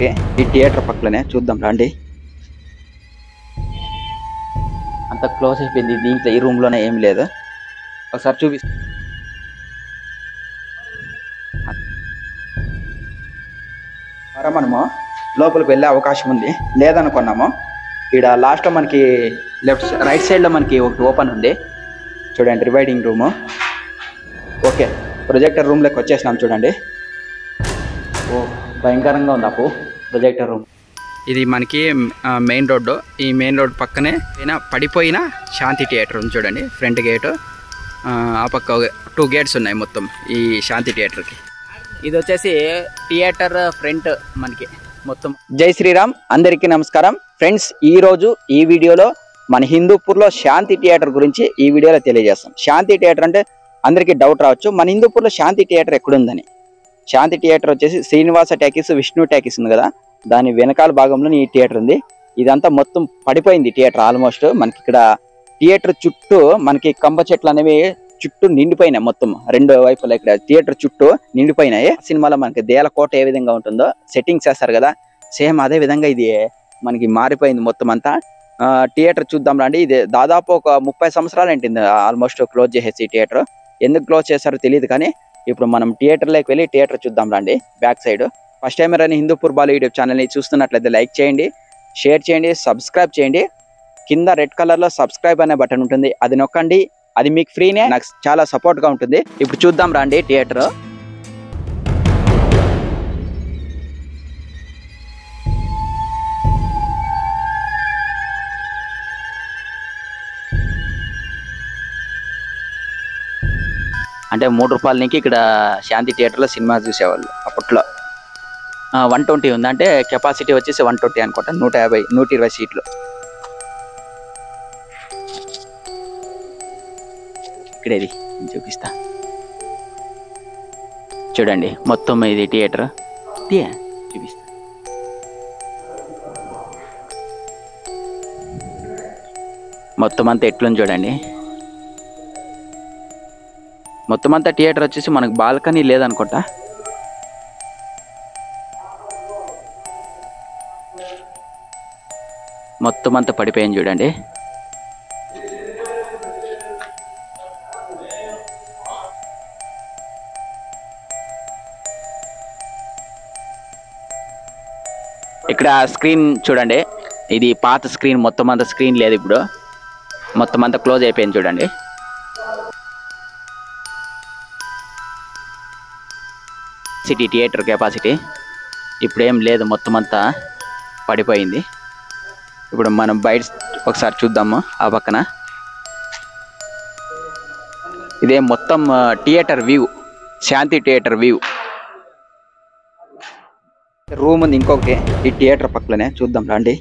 ఇంకొకటి ఈ థియేటర్ పక్కనే చూద్దాం రండి అంత క్లోజ్ అయిపోయింది దీంట్లో ఈ రూమ్ లోనే ఏం లేదు ఒకసారి చూపి మరి మనము లోపలికి వెళ్ళే అవకాశం ఉంది లేదనుకున్నాము ఇక్కడ లాస్ట్లో మనకి లెఫ్ట్ రైట్ సైడ్లో మనకి ఒకటి ఓపెన్ ఉంది చూడండి రివైడింగ్ రూము ఓకే ప్రొజెక్టర్ రూమ్లోకి వచ్చేసినాం చూడండి ఓ భయంకరంగా ఉంది అప్పు ప్రొజెక్టర్ రూమ్ ఇది మనకి మెయిన్ రోడ్డు ఈ మెయిన్ రోడ్ పక్కనే పైన పడిపోయిన శాంతి థియేటర్ ఉంది చూడండి ఫ్రంట్ గేటు ఆ పక్క టూ గేట్స్ ఉన్నాయి మొత్తం ఈ శాంతి థియేటర్కి ఇది వచ్చేసి థియేటర్ ఫ్రంట్ మనకి మొత్తం జై శ్రీరామ్ అందరికీ నమస్కారం ఫ్రెండ్స్ ఈ రోజు ఈ వీడియోలో మన హిందూపూర్లో శాంతి థియేటర్ గురించి ఈ వీడియోలో తెలియజేస్తాం శాంతి థియేటర్ అంటే అందరికీ డౌట్ రావచ్చు మన హిందూపూర్లో శాంతి థియేటర్ ఎక్కడుందని శాంతి థియేటర్ వచ్చేసి శ్రీనివాస టాకీస్ విష్ణు టాకీస్ ఉంది కదా దాని వెనకాల భాగంలో ఈ థియేటర్ ఉంది ఇదంతా మొత్తం పడిపోయింది థియేటర్ ఆల్మోస్ట్ మనకి ఇక్కడ థియేటర్ చుట్టూ మనకి కంబ చెట్లు అనేవి చుట్టూ నిండిపోయినాయి మొత్తం రెండు వైపులా ఇక్కడ థియేటర్ చుట్టూ నిండిపోయినాయి సినిమాలో మనకి దేల కోట ఏ విధంగా ఉంటుందో సెట్టింగ్స్ చేస్తారు కదా సేమ్ అదే విధంగా ఇది మనకి మారిపోయింది మొత్తం అంతా ఆ, థియేటర్ చూద్దాం రండి ఇది దాదాపు ఒక ముప్పై సంవత్సరాలు ఏంటింది ఆల్మోస్ట్ క్లోజ్ చేసేసి థియేటర్ ఎందుకు క్లోజ్ చేశారో తెలియదు కానీ ఇప్పుడు మనం థియేటర్లోకి వెళ్ళి థియేటర్ చూద్దాం రండి బ్యాక్ సైడ్ ఫస్ట్ టైం ఎవరైనా హిందూపూర్ బాలు యూట్యూబ్ ఛానల్ని చూస్తున్నట్లయితే లైక్ చేయండి షేర్ చేయండి సబ్స్క్రైబ్ చేయండి కింద రెడ్ కలర్లో సబ్స్క్రైబ్ అనే బటన్ ఉంటుంది అది నొక్కండి అది మీకు ఫ్రీనే నాకు చాలా సపోర్ట్గా ఉంటుంది ఇప్పుడు చూద్దాం రండి థియేటర్ అంటే మూడు రూపాయల నుంచి ఇక్కడ శాంతి థియేటర్లో సినిమా చూసేవాళ్ళు అప్పట్లో వన్ ట్వంటీ ఉంది అంటే కెపాసిటీ వచ్చేసి వన్ ట్వంటీ అనుకుంటా నూట యాభై నూట ఇరవై సీట్లు ఇక్కడేది నేను చూపిస్తా చూడండి మొత్తం ఇది థియేటర్ ఇదే చూపిస్తా మొత్తం అంతా ఎట్లుంది చూడండి మొత్తం అంతా థియేటర్ వచ్చేసి మనకు బాల్కనీ లేదనుకుంటా మొత్తం అంతా పడిపోయింది చూడండి ఇక్కడ స్క్రీన్ చూడండి ఇది పాత స్క్రీన్ మొత్తం అంతా స్క్రీన్ లేదు ఇప్పుడు మొత్తం అంతా క్లోజ్ అయిపోయింది చూడండి సిటీ థియేటర్ కెపాసిటీ ఇప్పుడు ఏం లేదు మొత్తం అంతా పడిపోయింది ఇప్పుడు మనం బయట ఒకసారి చూద్దాము ఆ పక్కన ఇదే మొత్తం theatre view Shanti theatre view room ఉంది ఇంకొకటి ఈ థియేటర్ పక్కనే చూద్దాం రండి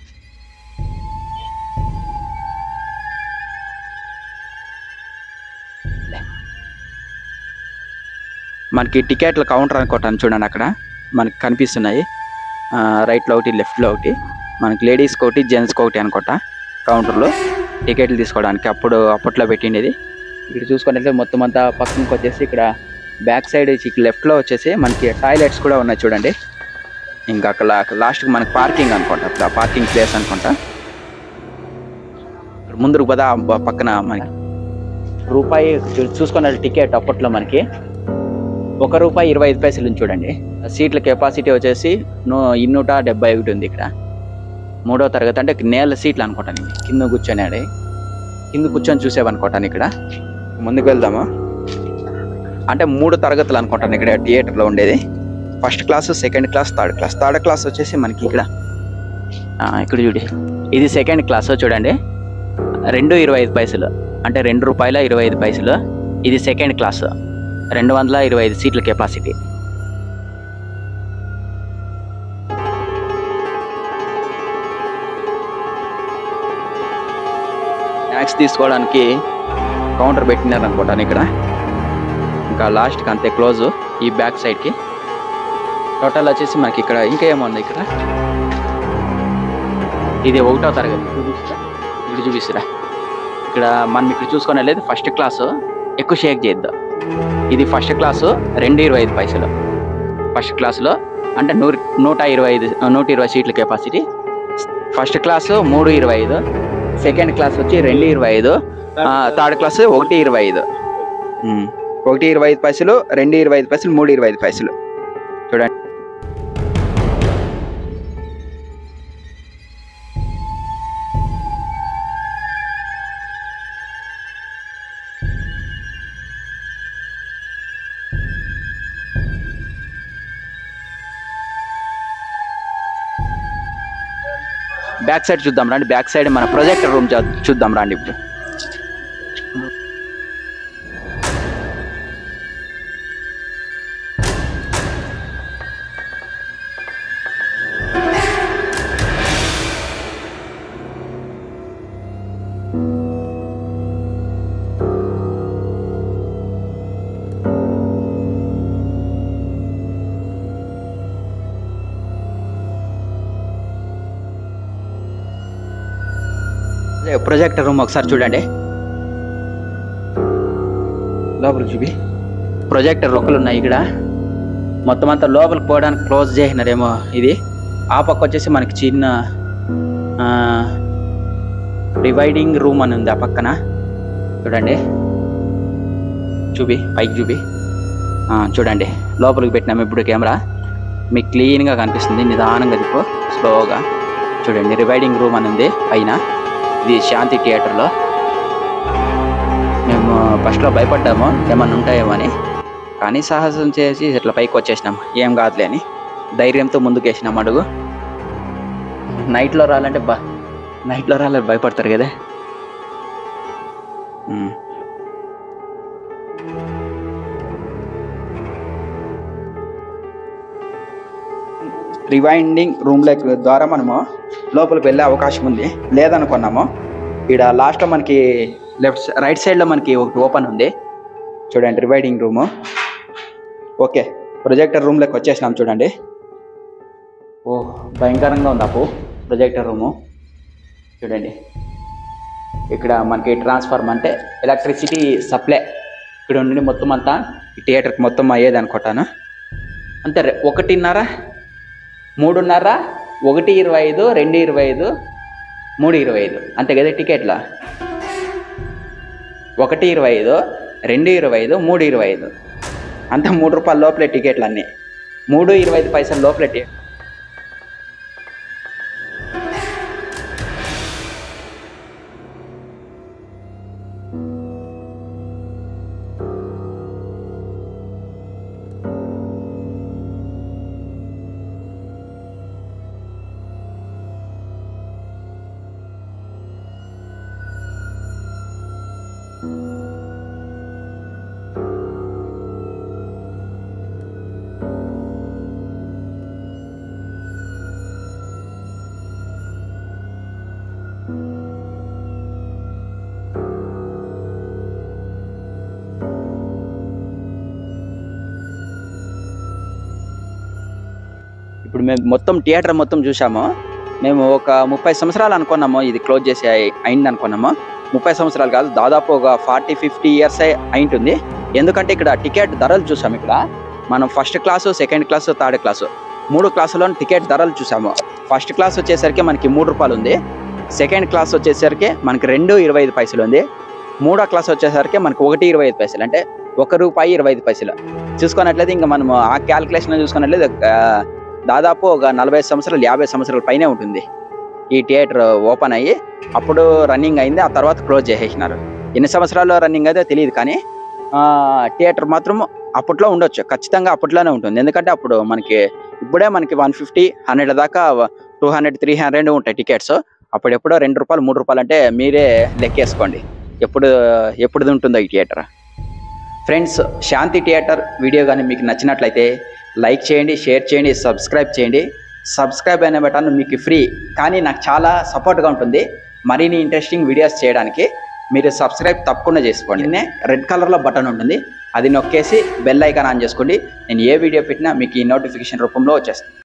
మనకి టికెట్ల కౌంటర్ అనుకోవటాను చూడండి అక్కడ మనకి కనిపిస్తున్నాయి ఆ, రైట్లో ఒకటి లెఫ్ట్లో ఒకటి మనకి లేడీస్కి ఒకటి జెంట్స్కి ఒకటి అనుకుంటా కౌంటర్లో టికెట్లు తీసుకోవడానికి అప్పుడు అప్పట్లో పెట్టిండేది ఇక్కడ చూసుకున్నట్లయితే మొత్తం అంతా పక్కనకి వచ్చేసి ఇక్కడ బ్యాక్ సైడ్ ఇక్కడ లెఫ్ట్లో వచ్చేసి మనకి టాయిలెట్స్ కూడా ఉన్నాయి చూడండి ఇంకా అక్కడ లాస్ట్కి మనకి పార్కింగ్ అనుకుంటా అప్పుడు ఆ పార్కింగ్ ప్లేస్ అనుకుంటా ఇక్కడ ముందుకు పద ఆ బ- పక్కన మనకి రూపాయి చూ- చూసుకున్న టికెట్ అప్పట్లో మనకి ఒక రూపాయి ఇరవై ఐదు పైసలు ఉంది చూడండి సీట్ల కెపాసిటీ వచ్చేసి నూ ఇన్నూట డెబ్బై ఒకటి ఉంది ఇక్కడ మూడో తరగతి అంటే నేల సీట్లు అనుకుంటాను ఇవి. కింద కూర్చొని కింద కూర్చొని చూసేవనుకుంటాను ఇక్కడ ముందుకు వెళ్దాము అంటే మూడు తరగతులు అనుకుంటాను ఇక్కడ థియేటర్లో ఉండేది first class second class third class third class వచ్చేసి మనకి ఇక్కడ ఆ, ఇక్కడ చూడి ఇది సెకండ్ క్లాస్ చూడండి రెండు ఇరవై ఐదు పైసలు అంటే రెండు రూపాయల ఇరవై ఐదు పైసలు ఇది సెకండ్ క్లాస్ రెండు వందల ఇరవై ఐదు సీట్ల కెపాసిటీ స్నాక్స్ తీసుకోవడానికి కౌంటర్ పెట్టినారు అనుకుంటాను ఇక్కడ ఇంకా లాస్ట్కి అంతే క్లోజ్ ఈ బ్యాక్ సైడ్కి టోటల్ వచ్చేసి మనకి ఇక్కడ ఇంకా ఏముంది ఇక్కడ ఇది ఒకటో తరగతి చూపిస్తా ఇక్కడ చూపిస్తురా ఇక్కడ మనం ఇక్కడ చూసుకునే లేదు ఫస్ట్ క్లాస్ ఎక్కువ షేక్ చేద్దాం ఇది ఫస్ట్ క్లాసు రెండు ఇరవై ఐదు పైసలు ఫస్ట్ క్లాస్లో అంటే నూరు నూట ఇరవై ఐదు నూట ఇరవై సీట్ల కెపాసిటీ ఫస్ట్ క్లాసు మూడు ఇరవై ఐదు సెకండ్ క్లాస్ వచ్చి రెండు ఇరవై ఐదు థర్డ్ క్లాస్ ఒకటి ఇరవై ఐదు ఉమ్. ఒకటి ఇరవై ఐదు పైసలు రెండు ఇరవై ఐదు పైసలు మూడు ఇరవై ఐదు పైసలు చూడండి బ్యాక్ సైడ్ చూద్దాం రండి బ్యాక్ సైడ్ మన ప్రొజెక్టర్ రూమ్ చూద్దాం రండి ఇప్పుడు అదే ప్రొజెక్టర్ రూమ్ ఒకసారి చూడండి లోపలికి చూపి ప్రొజెక్టర్ రొక్కలు ఉన్నాయి ఇక్కడ మొత్తం అంతా లోపలికి పోవడానికి క్లోజ్ చేసినారేమో ఇది ఆ పక్క వచ్చేసి మనకి చిన్న డివైడింగ్ రూమ్ అని ఉంది ఆ పక్కన చూడండి చూపి పైకి చూపి ఆ, చూడండి లోపలికి పెట్టినాము ఇప్పుడు కెమెరా మీకు క్లీన్గా కనిపిస్తుంది నిదానంగా దిప్పు స్లోగా చూడండి రివైడింగ్ రూమ్ అని ఉంది పైన ఇది శాంతి థియేటర్లో మేము ఫస్ట్లో భయపడ్డాము ఏమన్నా ఉంటాయేమో అని కానీ సాహసం చేసి ఇట్లా పైకి వచ్చేసినాం ఏం కాదులే అని ధైర్యంతో ముందుకు వేసినాం అడుగు నైట్లో రాలంటే బా నైట్లో రాలంటే భయపడతారు కదా ఉమ్. రివైండింగ్ రూమ్లోకి ద్వారా మనము లోపలికి వెళ్ళే అవకాశం ఉంది లేదనుకున్నాము ఇక్కడ లాస్ట్లో మనకి లెఫ్ట్ రైట్ సైడ్లో మనకి ఒకటి ఓపెన్ ఉంది చూడండి రివైడింగ్ రూము ఓకే ప్రొజెక్టర్ రూమ్లోకి వచ్చేసినాం చూడండి ఓ భయంకరంగా ఉంది అప్పు ప్రొజెక్టర్ రూము చూడండి ఇక్కడ మనకి ట్రాన్స్ఫార్మ్ అంటే ఎలక్ట్రిసిటీ సప్లై ఇక్కడ ఉండి మొత్తం అంతా ఈ థియేటర్కి మొత్తం అయ్యేది అనుకుంటాను అంతే రె- ఒకటిన్నర మూడున్నర ఒకటి ఇరవై ఐదు రెండు ఇరవై ఐదు మూడు ఇరవై ఐదు అంతే కదా టికెట్ల ఒకటి ఇరవై ఐదు రెండు ఇరవై ఐదు మూడు ఇరవై ఐదు అంతా మూడు రూపాయల లోపలే టికెట్లు అన్నీ మూడు ఇరవై ఐదు పైసల లోపలే టికెట్ ఇప్పుడు మేము మొత్తం థియేటర్ మొత్తం చూసాము మేము ఒక ముప్పై సంవత్సరాలు అనుకున్నాము ఇది క్లోజ్ చేసి అయి- అయింది అనుకున్నాము ముప్పై సంవత్సరాలు కాదు దాదాపు ఒక ఫార్టీ ఫిఫ్టీ ఇయర్స్ అయింటుంది ఎందుకంటే ఇక్కడ టికెట్ ధరలు చూసాము ఇక్కడ మనం first class second class third class మూడు క్లాసులో టికెట్ ధరలు చూసాము ఫస్ట్ క్లాస్ వచ్చేసరికి మనకి మూడు రూపాయలు ఉంది సెకండ్ క్లాస్ వచ్చేసరికి మనకి రెండు ఇరవై ఐదు పైసలు ఉంది మూడో క్లాస్ వచ్చేసరికి మనకి ఒకటి ఇరవై ఐదు పైసలు అంటే ఒక రూపాయి ఇరవై ఐదు పైసలు చూసుకున్నట్లయితే ఇంకా మనం ఆ క్యాల్కులేషన్ చూసుకున్నట్లయితే ఆ, దాదాపు ఒక నలభై సంవత్సరాలు యాభై సంవత్సరాల పైనే ఉంటుంది ఈ థియేటర్ ఓపెన్ అయ్యి అప్పుడు రన్నింగ్ అయింది ఆ తర్వాత క్లోజ్ చేసేసినారు ఎన్ని సంవత్సరాల్లో రన్నింగ్ అయితే తెలియదు కానీ ఆ, థియేటర్ మాత్రం అప్పట్లో ఉండొచ్చు ఖచ్చితంగా అప్పట్లోనే ఉంటుంది ఎందుకంటే అప్పుడు మనకి ఇప్పుడే మనకి వన్ ఫిఫ్టీ హండ్రెడ్ దాకా టూ హండ్రెడ్ త్రీ హండ్రెడ్ ఉంటాయి టికెట్స్ అప్పుడు ఎప్పుడో రెండు రూపాయలు మూడు రూపాయలు అంటే మీరే లెక్కేసుకోండి ఎప్పుడు ఎప్పుడు ఉంటుందో ఈ theatre friends Shanti theatre video కానీ మీకు నచ్చినట్లయితే లైక్ చేయండి షేర్ చేయండి సబ్స్క్రైబ్ చేయండి సబ్స్క్రైబ్ అనే బటన్ మీకు ఫ్రీ కానీ నాకు చాలా సపోర్ట్గా ఉంటుంది మరిన్ని ఇంట్రెస్టింగ్ వీడియోస్ చేయడానికి మీరు సబ్స్క్రైబ్ తప్పకుండా చేసుకోండి నిన్నే రెడ్ కలర్లో బటన్ ఉంటుంది అది నొక్కేసి బెల్ ఐకాన్ ఆన్ చేసుకోండి నేను ఏ వీడియో పెట్టినా మీకు ఈ నోటిఫికేషన్ రూపంలో వచ్చేస్తుంది